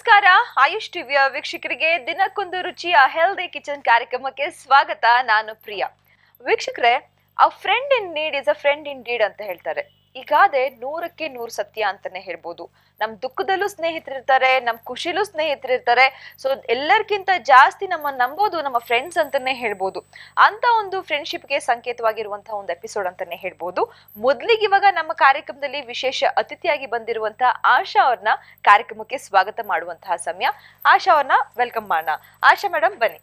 ನಮಸ್ಕಾರ ಆಯುಷ್ ಟಿವಿಯ ವೀಕ್ಷಕರಿಗೆ ದಿನಕ್ಕೊಂದು ರುಚಿಯ ಹೆಲ್ದಿ ಕಿಚನ್ ಕಾರ್ಯಕ್ರಮಕ್ಕೆ ಸ್ವಾಗತ ನಾನು ಪ್ರಿಯಾ ವೀಕ್ಷಕರೇ a friend in need is a friend indeed ಅಂತ ಹೇಳ್ತಾರೆ ಈಗಾದೆ ನೂರಕ್ಕೆ ನೂರು ಸತ್ಯ ಅಂತಾನೆ ಹೇಳ್ಬೋದು ನಮ್ ದುಃಖದಲ್ಲೂ ಸ್ನೇಹಿತರಿರ್ತಾರೆ ನಮ್ ಖುಷಿಲೂ ಸ್ನೇಹಿತರಿರ್ತಾರೆ ಸೊ ಎಲ್ಲರಿಗಿಂತ ಜಾಸ್ತಿ ನಮ್ಮ ನಂಬೋದು ನಮ್ಮ ಫ್ರೆಂಡ್ಸ್ ಅಂತಾನೆ ಹೇಳ್ಬೋದು ಅಂತ ಒಂದು ಫ್ರೆಂಡ್ಶಿಪ್ಗೆ ಸಂಕೇತವಾಗಿರುವಂತಹ ಒಂದು ಎಪಿಸೋಡ್ ಅಂತಾನೆ ಹೇಳ್ಬೋದು ಮೊದ್ಲಿಗೆ ಇವಾಗ ನಮ್ಮ ಕಾರ್ಯಕ್ರಮದಲ್ಲಿ ವಿಶೇಷ ಅತಿಥಿಯಾಗಿ ಬಂದಿರುವಂತಹ ಆಶಾ ಅವ್ರನ್ನ ಕಾರ್ಯಕ್ರಮಕ್ಕೆ ಸ್ವಾಗತ ಮಾಡುವಂತಹ ಸಮಯ ಆಶಾ ಅವ್ರನ್ನ ವೆಲ್ಕಮ್ ಮಾಡೋಣ ಆಶಾ ಮೇಡಮ್ ಬನ್ನಿ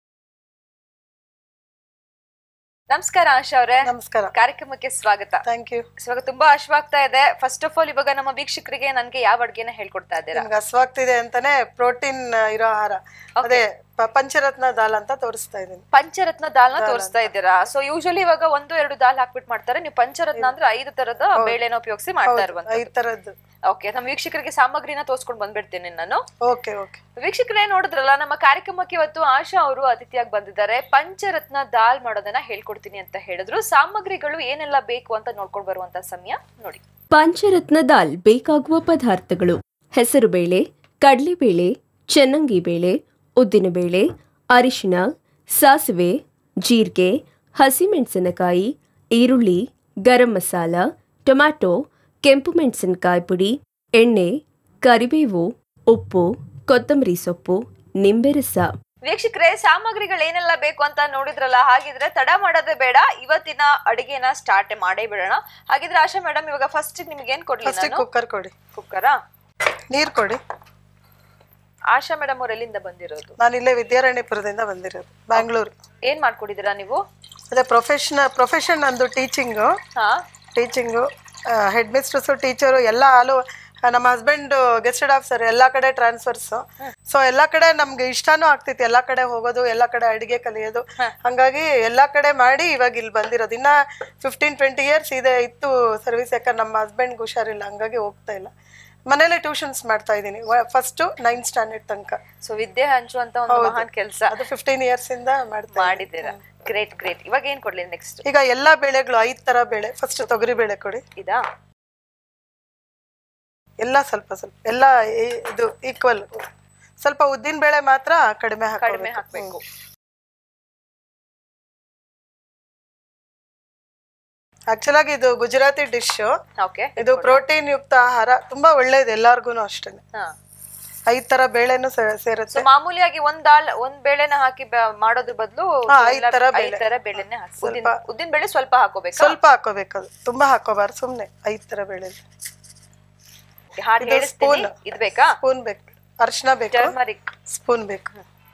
ನಮಸ್ಕಾರ ಆಶಾ ಅವರೇ ನಮಸ್ಕಾರ ಕಾರ್ಯಕ್ರಮಕ್ಕೆ ಸ್ವಾಗತ ಥ್ಯಾಂಕ್ ಯು ಇವಾಗ ತುಂಬಾ ಹಶ್ವಾಗ್ತಾ ಇದೆ ಫಸ್ಟ್ ಆಫ್ ಆಲ್ ಇವಾಗ ನಮ್ಮ ವೀಕ್ಷಕರಿಗೆ ನನ್ಗೆ ಯಾವ ಅಡ್ಗೆನ ಹೇಳ್ಕೊಡ್ತಾ ಇದ್ದೀರಾ ನಿಮ್ಗೆ ಹಸ್ವಾಗ್ತಿದೆ ಅಂತಾನೆ ಪ್ರೋಟೀನ್ ಇರೋ ಆಹಾರ ಅದೇ ಪ- ಪಂಚರತ್ನ ದಾಲ್ ಅಂತ ತೋರಿಸ್ತಾ ಇದ್ದೀನಿ ಪಂಚರತ್ನ ದಾಲ್ನ ತೋರಿಸ್ತಾ ಇದ್ದೀರಾ ಸೊ ಯೂಶಲಿ ಇವಾಗ ಒಂದು ಎರಡು ದಾಲ್ ಹಾಕ್ಬಿಟ್ಟು ಮಾಡ್ತಾರೆ ನೀವು ಪಂಚರತ್ನ ಅಂದ್ರೆ ಐದು ತರದ ಬೇಳೆನ ಉಪಯೋಗಿಸಿ ಮಾಡ್ತಾ ಇರುವಂತ ಐದ್ ತರದ್ದು ಓಕೆ ನಮ್ಮ ವೀಕ್ಷಕರಿಗೆ ಸಾಮಗ್ರಿನ ತೋರ್ಸ್ಕೊಂಡು ಬಂದ್ಬಿಡ್ತೀನಿ ನಾನು ಓಕೆ ಓಕೆ ವೀಕ್ಷಕರೇ ನೋಡಿದ್ರಲ್ಲ ನಮ್ಮ ಕಾರ್ಯಕ್ರಮಕ್ಕೆ ಇವತ್ತು ಆಶಾ ಅವರು ಅತಿಥಿಯಾಗಿ ಬಂದಿದ್ದಾರೆ ಪಂಚರತ್ನ ದಾಲ್ ಮಾಡೋದನ್ನ ಹೇಳ್ಕೊಡ್ತೀನಿ ಅಂತ ಹೇಳಿದ್ರು ಸಾಮಗ್ರಿಗಳು ಏನೆಲ್ಲ ಬೇಕು ಅಂತ ನೋಡ್ಕೊಂಡು ಬರುವಂತ ಸಮಯ ನೋಡಿ ಪಂಚರತ್ನ ದಾಲ್ ಬೇಕಾಗುವ ಪದಾರ್ಥಗಳು ಹೆಸರುಬೇಳೆ ಕಡಲೆಬೇಳೆ ಚೆನ್ನಂಗಿ ಬೇಳೆ ಉದ್ದಿನಬೇಳೆ ಅರಿಶಿಣ ಸಾಸಿವೆ ಜೀರಿಗೆ ಹಸಿಮೆಣಸಿನಕಾಯಿ ಈರುಳ್ಳಿ ಗರಂ ಮಸಾಲ ಟೊಮ್ಯಾಟೊ ಕೆಂಪು ಮೆಣಸಿನಕಾಯಿ ಪುಡಿ ಎಣ್ಣೆ ಕರಿಬೇವು ಉಪ್ಪು ಕೊತ್ತಂಬರಿ ಸೊಪ್ಪು ನಿಂಬೆ ರಸ ವೀಕ್ಷಕರೇ ಸಾಮಗ್ರಿಗಳು ಏನೆಲ್ಲ ಬೇಕು ಅಂತ ನೋಡಿದ್ರಲ್ಲ ಹಾಗಿದ್ರೆ ತಡ ಮಾಡೋದೇ ಬೇಡ ಇವತ್ತಿನ ಅಡಿಗೆನ ಸ್ಟಾರ್ಟ್ ಮಾಡೇ ಬಿಡೋಣ ಹಾಗಿದ್ರೆ ಆಶಾ ಮೇಡಮ್ ಇವಾಗ ಫಸ್ಟ್ ನಿಮ್ಗೆ ಏನ್ ಕೊಡ್ಲಿ ಫಸ್ಟ್ ನಾನು ಕುಕ್ಕರ್ ಕೊಡಿ ಕುಕ್ಕರಾ ನೀರ್ ಕೊಡಿ ಆಶಾ ಮೇಡಮ್ ಅವ್ರು ಎಲ್ಲಿಂದ ಬಂದಿರೋದು ನಾನು ಇಲ್ಲೇ ವಿದ್ಯಾರಣ್ಯಪುರದಿಂದ ಬಂದಿರೋದು ಬ್ಯಾಂಗ್ಳೂರು ಏನ್ ಮಾಡ್ಕೊಡಿದ್ದೀರಾ ನೀವು ಅದೇ ಪ್ರೊಫೆಷನ್ ಪ್ರೊಫೆಷನ್ ಅಂದು ಟೀಚಿಂಗು ಹಾ ಟೀಚಿಂಗು ಹೆಡ್ ಮಿಸ್ಟ್ರೆಸ್ಸು ಟೀಚರು ಎಲ್ಲ ಆಲು ನಮ್ಮ ಹಸ್ಬೆಂಡ್ ಗೆಸ್ಟೆಡ್ ಆಫೀಸರ್ ಎಲ್ಲ ಕಡೆ ಟ್ರಾನ್ಸ್ಫರ್ಸ್ ಸೊ ಎಲ್ಲ ಕಡೆ ನಮ್ಗೆ ಇಷ್ಟನೂ ಆಗ್ತಿತ್ತು ಎಲ್ಲ ಕಡೆ ಹೋಗೋದು ಎಲ್ಲ ಕಡೆ ಅಡಿಗೆ ಕಲಿಯೋದು ಹಂಗಾಗಿ ಎಲ್ಲ ಕಡೆ ಮಾಡಿ ಇವಾಗ ಇಲ್ಲಿ ಬಂದಿರೋದು ಇನ್ನ ಫಿಫ್ಟೀನ್ ಟ್ವೆಂಟಿ ಇಯರ್ಸ್ ಇದೆ ಇತ್ತು ಸರ್ವಿಸ್ ಯಾಕಂದ್ರೆ ನಮ್ಮ ಹಸ್ಬೆಂಡ್ಗೆ ಹುಷಾರಿಲ್ಲ ಹಂಗಾಗಿ ಹೋಗ್ತಾ ಇಲ್ಲ ಮನೇಲೆ ಟ್ಯೂಷನ್ಸ್ ಮಾಡ್ತಾ ಇದ್ದೀನಿ ಫಸ್ಟ್ ನೈನ್ತ್ ಸ್ಟ್ಯಾಂಡರ್ಡ್ ತನಕ ಸೊ ವಿದ್ಯೆ ಹಂಚುವಂತ ಒಂದು ಮಹಾನ್ ಕೆಲಸ ಅದು ಫಿಫ್ಟೀನ್ ಇಯರ್ಸ್ ಇಂದ ಮಾಡ್ತಾ ಮಾಡಿದ್ದೀರಾ ಗ್ರೇಟ್ ಗ್ರೇಟ್ ಇವಾಗ ಏನ್ ಕೊಡ್ಲಿ ನೆಕ್ಸ್ಟ್ ಈಗ ಎಲ್ಲಾ ಬೆಳೆಗಳು ಐದ್ ತರ ಬೆಳೆ ಫಸ್ಟ್ ತೊಗರಿ ಬೇಳೆ ಕೊಡಿ ಇದಾ ಎಲ್ಲ ಸ್ವಲ್ಪ ಸ್ವಲ್ಪ ಎಲ್ಲ ಈ- ಇದು ಈಕ್ವಲ್ ಸ್ವಲ್ಪ ಉದ್ದಿನ ಬೇಳೆ ಮಾತ್ರ ಕಡಿಮೆ ಕಡಿಮೆ ಹಾಕಬೇಕು ಹಾಕ್ಬೇಕು ಆಕ್ಚುಲ್ ಆಗಿ ಇದು ಗುಜರಾತಿ ಡಿಶ್ ಓಕೆ ಇದು ಪ್ರೋಟೀನ್ ಯುಕ್ತ ಆಹಾರ ತುಂಬಾ ಒಳ್ಳೇದು ಎಲ್ಲಾರ್ಗು ಅಷ್ಟೇನೆ ಹಾ ಐದ್ ತರ ಬೇಳೆನು ಸೇ- ಸೊ ಸೇರುತ್ತೆ ಮಾಮೂಲಿಯಾಗಿ ಒಂದ್ ದಾಲ್ ಒಂದ್ ಬೇಳೆನ ಹಾಕಿ ಬ- ಮಾಡೋದ್ರ ಬದಲು ಹಾ, ಐದ್ ತರ ಬೇಳೆ. ತರ ಬೇಳೆನೆ ಹಾಕಿ ಉದ್ದಿನ ಉದ್ದಿನ ಬೇಳೆ ಸ್ವಲ್ಪ ಹಾಕೋಬೇಕು ಸ್ವಲ್ಪ ಹಾಕೋಬೇಕು ಅದು ತುಂಬಾ ಹಾಕೋಬಾರ್ದು ಸುಮ್ನೆ ಐದ್ ತರ ಬೇಳೆ ಹಾಡು ಇದು ಹೇಳಿಸ್ತೀನಿ spoon. ಇದ್ ಬೇಕಾ ಸ್ಪೂನ್ ಬೇಕು ಅರ್ಶಿನ ಬೇಕು ಟರ್ಮರಿಕ್ ಸ್ಪೂನ್ ಬೇಕು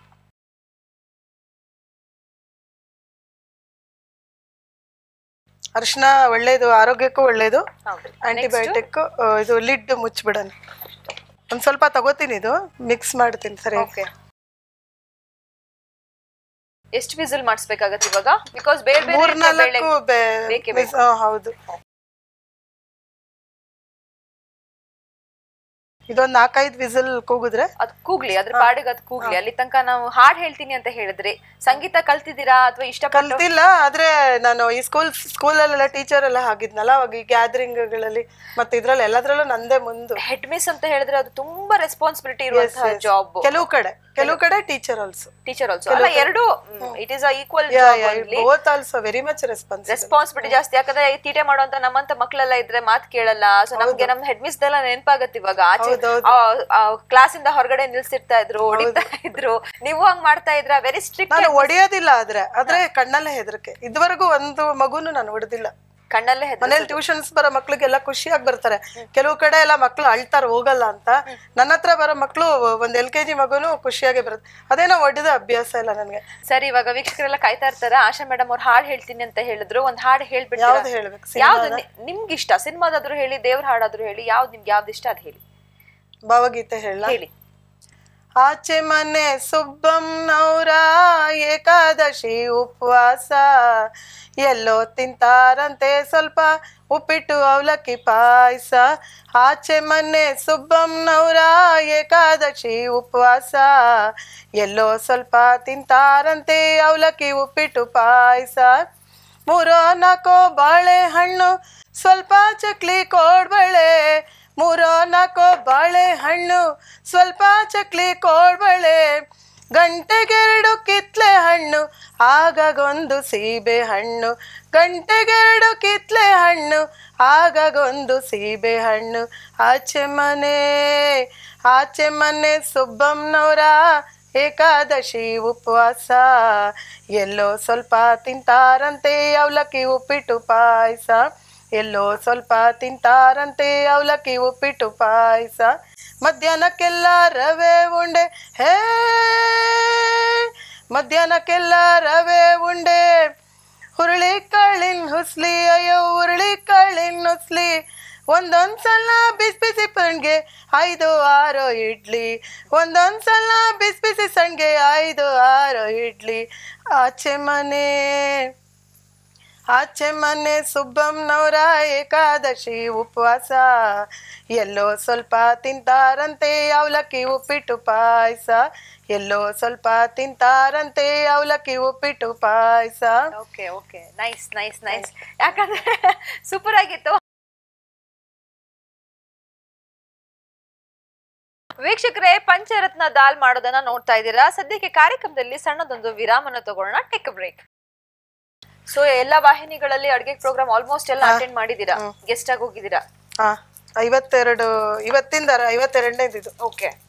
ಅರ್ಶಿನ ಒಳ್ಳೇದು ಆರೋಗ್ಯಕ್ಕೂ ಒಳ್ಳೇದು ಹೌದು ಆಂಟಿಬಯೋಟಿಕ್ ಇದು ಲಿಡ್ ಮುಚ್ಚಿಬಿಡೋಣ ಒಂದ್ ಸ್ವಲ್ಪ ತಗೋತೀನಿ ಇದು ಮಿಕ್ಸ್ ಮಾಡ್ತೀನಿ ಸರಿ ಓಕೆ ಎಷ್ಟು ವಿಸಿಲ್ ಮಾಡಿಸ್ಬೇಕಾಗತ್ತೆ ಇವಾಗ ಬಿಕಾಸ್ ಬೇರೆ ಬೇರೆ ಮೂರ್ ರೀತಿಯ ಬೇಳೆ ನಾಲ್ಕು ಬೆ- ಬೇಕೇ ಮಿಸ್- ಆ, ಹೌದು ಇದೊಂದ್ ನಾಲ್ಕೈದು ವಿಸಿಲ್ ಕೂಗಿದ್ರೆ ಅದ್ ಕೂಗ್ಲಿ ಅದ್ರ ಪಾಡಿಗೆ ಅದ್ ಕೂಗ್ಲಿ ಅಲ್ಲಿ ತನಕ ನಾವು ಹಾಡ್ ಹೇಳ್ತೀನಿ ಅಂತ ಹೇಳಿದ್ರಿ ಸಂಗೀತ ಕಲ್ತಿದ್ದೀರಾ ಅಥವಾ ಇಷ್ಟಪಟ್ಟು ಕಲ್ತಿಲ್ಲ ಆದ್ರೆ ನಾನು ಈ ಸ್ಕೂಲ್ ಸ್ಕೂಲಲ್ಲೆಲ್ಲ ಟೀಚರ್ ಎಲ್ಲ ಆಗಿದ್ನಲ್ಲ ಅವಾಗ ಈ ಗ್ಯಾದರಿಂಗ್ಗಳಲ್ಲಿ ಮತ್ತೆ ಇದ್ರಲ್ಲಿ ಎಲ್ಲದ್ರಲ್ಲೂ ನಂದೇ ಮುಂದು ಹೆಡ್ ಮಿಸ್ ಅಂತ ಹೇಳಿದ್ರೆ ಅದು ತುಂಬಾ ರೆಸ್ಪಾನ್ಸಿಬಿಲಿಟಿ ಇರುವಂತಹ ಜಾಬ್ ಕೆಲವು ಕಡೆ ಕೆಲವು ಕಡೆ ಟೀಚರ್ ಆಲ್ಸೋ ಟೀಚರ್ ಆಲ್ಸೋ ಅಲ್ಲ ಎರಡು it is equal both also very much response responsibility ಜಾಸ್ತಿ ಯಾಕಂದ್ರೆ ಈ ತೀಟೆ ಮಾಡುವಂತ ನಮ್ಮಂತ ಮಕ್ಳೆಲ್ಲ ಇದ್ರೆ ಮಾತ್ ಕೇಳಲ್ಲ ಸೊ ನಮ್ಗೆ ನಮ್ ಹೆಡ್ ಮಿಸ್ ಎಲ್ಲ ನೆನಪಾಗತ್ತೆ ಇವಾಗ ಆಚೆ ಕ್ಲಾಸ್ ಇಂದ ಹೊರಗಡೆ ನಿಲ್ಸಿರ್ತಾ ಇದ್ರು ಹೊಡಿತಾ ಇದ್ರು ನೀವು ಹಂಗ್ ಮಾಡ್ತಾ ಇದ್ರ ವೆರಿ ಸ್ಟ್ರಿಕ್ಟ್ ನಾನು ಹೊಡೆಯೋದಿಲ್ಲ ಆದ್ರೆ ಆದ್ರೆ ಕಣ್ಣಲ್ಲೇ ಹೆದರಿಕೆ ಇದುವರೆಗೂ ಒಂದು ಮಗುನು ನಾನು ಹೊಡೆದಿಲ್ಲ ಕಣ್ಣಲ್ಲೇ ಹೆದ್ರ ಮನೇಲಿ ಟ್ಯೂಷನ್ಸ್ ಬರೋ ಮಕ್ಳಿಗೆಲ್ಲ ಖುಷಿಯಾಗಿ ಬರ್ತಾರೆ ಕೆಲವು ಕಡೆ ಎಲ್ಲ ಮಕ್ಳು ಅಳ್ತಾರ ಹೋಗಲ್ಲ ಅಂತ ನನ್ನ ಹತ್ರ ಬರೋ ಮಕ್ಳು ಒಂದ್ ಎಲ್ ಕೆ ಜಿ ಮಗುನು ಖುಷಿಯಾಗಿ ಬರುತ್ತೆ ಅದೇನೋ ಹೊಡೆದ ಅಭ್ಯಾಸ ಇಲ್ಲ ನನಗೆ ಸರಿ ಇವಾಗ ವೀಕ್ಷಕರೆಲ್ಲ ಕಾಯ್ತಾ ಇರ್ತಾರ ಆಶಾ ಮೇಡಮ್ ಅವ್ರು ಹಾಡ್ ಹೇಳ್ತೀನಿ ಅಂತ ಹೇಳಿದ್ರು ಒಂದ್ ಹಾಡ್ ಹೇಳ್ಬಿಡ್ತೀರಾ ಯಾವ್ದು ಹೇಳ್ಬೇಕು ಯಾವ್ದು ನಿ- ನಿಮ್ಗೆ ಇಷ್ಟ ಸಿನಿಮಾದಾದ್ರು ಹೇಳಿ ದೇವ್ರ ಹಾಡಾದ್ರು ಹೇಳಿ ಯಾವ್ದು ನಿಮ್ಗೆ ಯಾವ್ದು ಇಷ್ಟ ಅದ್ ಹೇಳಿ ಭಾವಗೀತೆ ಹೇಳ ಹೇಳಿ ಆಚೆ ಮನೆ ಸುಬ್ಬಮ್ಮನವರ ಏಕಾದಶಿ ಉಪವಾಸ ಎಲ್ಲೋ ತಿಂತಾರಂತೆ ಸ್ವಲ್ಪ ಉಪ್ಪಿಟ್ಟು ಅವಲಕ್ಕಿ ಪಾಯಸ ಆಚೆ ಮನೆ ಸುಬ್ಬಮ್ಮನವರ ಏಕಾದಶಿ ಉಪವಾಸ ಎಲ್ಲೋ ಸ್ವಲ್ಪ ತಿಂತಾರಂತೆ ಅವಲಕ್ಕಿ ಉಪ್ಪಿಟ್ಟು ಪಾಯಸ ಮೂರೋ ನಾಲ್ಕೋ ಬಾಳೆಹಣ್ಣು ಸ್ವಲ್ಪ ಚಕ್ಲಿ ಕೋಡ್ಬಳೆ ಮೂರೋ ನಾಲ್ಕೋ ಬಾಳೆಹಣ್ಣು ಸ್ವಲ್ಪ ಚಕ್ಲಿ ಕೋಳ್ಬಳೆ ಗಂಟೆಗೆರಡು ಕಿತ್ಲೆ ಹಣ್ಣು ಆಗಾಗೊಂದು ಸೀಬೆ ಹಣ್ಣು ಗಂಟೆಗೆರಡು ಕಿತ್ಲೆ ಹಣ್ಣು ಆಗಾಗೊಂದು ಸೀಬೆ ಹಣ್ಣು ಆಚೆ ಮನೆ ಆಚೆ ಮನೆ ಸುಬ್ಬಮ್ಮನವರ ಏಕಾದಶಿ ಉಪವಾಸ ಎಲ್ಲೋ ಸ್ವಲ್ಪ ತಿಂತಾರಂತೆ ಅವಲಕ್ಕಿ ಉಪ್ಪಿಟ್ಟು ಪಾಯಸ ಎಲ್ಲೋ ಸ್ವಲ್ಪ ತಿಂತಾರಂತೆ ಅವಲಕ್ಕಿ ಉಪ್ಪಿಟ್ಟು ಪಾಯಸ ಮಧ್ಯಾಹ್ನಕ್ಕೆಲ್ಲ ರವೆ ಉಂಡೆ ಹೇ ಮಧ್ಯಾಹ್ನಕ್ಕೆಲ್ಲ ರವೆ ಉಂಡೆ ಹುರುಳಿ ಕಾಳಿನ ಹುಸ್ಲಿ ಅಯ್ಯೋ ಹುರುಳಿ ಕಾಳಿನ ಹುಸ್ಲಿ ಒಂದೊಂದ್ ಸಲ ಬಿಸಿ ಬಿಸಿ ಪಣ್ಗೆ ಐದು ಆರು ಇಡ್ಲಿ ಒಂದೊಂದ್ ಸಲ ಬಿಸಿ ಬಿಸಿ ಸಣ್ಗೆ ಐದು ಆರು ಇಡ್ಲಿ ಆಚೆ ಮನೆ ಆಚೆ ಮನೆ ಸುಬ್ಬಮ್ಮನವರ ಏಕಾದಶಿ ಉಪವಾಸ ಎಲ್ಲೋ ಸ್ವಲ್ಪ ತಿಂತಾರಂತೆ ಅವಲಕ್ಕಿ ಉಪ್ಪಿಟ್ಟು ಪಾಯಸ ಎಲ್ಲೋ ಸ್ವಲ್ಪ ತಿಂತಾರಂತೆ ಅವಲಕ್ಕಿ ಉಪ್ಪಿಟ್ಟು ಪಾಯಸ okay okay nice nice nice ಯಾಕಂದ್ರೆ ಸೂಪರ್ ಆಗಿತ್ತು ವೀಕ್ಷಕರೇ ಪಂಚರತ್ನ ದಾಲ್ ಮಾಡೋದನ್ನ ನೋಡ್ತಾ ಇದ್ದೀರಾ ಸದ್ಯಕ್ಕೆ ಕಾರ್ಯಕ್ರಮದಲ್ಲಿ ಸಣ್ಣದೊಂದು ವಿರಾಮನ ತಗೊಳ್ಳೋಣ ಟೆಕ್ ಬ್ರೇಕ್ ಸೊ ಎಲ್ಲಾ ವಾಹಿನಿಗಳಲ್ಲಿ ಅಡ್ಗೆ ಪ್ರೋಗ್ರಾಮ್ ಆಲ್ಮೋಸ್ಟ್ ಎಲ್ಲ ಅಟೆಂಡ್ ಮಾಡಿದೀರಾ ಗೆಸ್ಟ್ ಆಗಿ ಹೋಗಿದ್ದೀರಾ ಹಾ ಐವತ್ತೆರಡು ಇವತ್ತಿಂದ ಐವತ್ತೆರಡನೇದು ಇದು ಓಕೆ